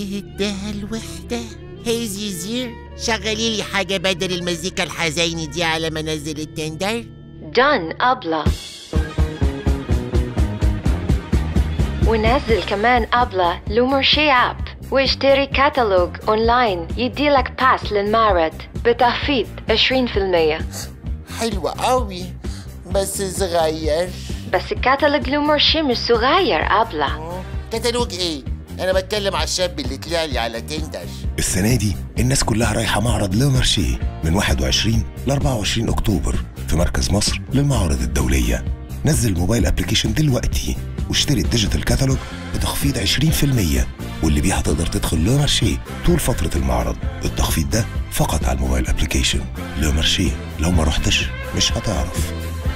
اداها الوحدة هي زيزير شغلي لي حاجة بدل المزيكا الحزينة دي على ما انزل التندر done أبلة ونزل كمان أبلة لومرشي أب واشتري كتالوج أونلاين يديلك باس للمعرض بتخفيض 20% حلوة قوي بس صغير بس كتالوج لومرشي مش صغير أبلة كتالوج ايه انا بتكلم على الشاب اللي طلع لي على تندر السنة دي الناس كلها رايحة معرض لو مارشيه من 21 ل 24 أكتوبر في مركز مصر للمعارض الدولية نزل موبايل ابلكيشن دلوقتي واشتري الديجيتال كاتالوج بتخفيض 20% واللي بيها تقدر تدخل لو مارشيه طول فترة المعرض التخفيض ده فقط على الموبايل ابلكيشن لو مارشيه لو ما رحتش مش هتعرف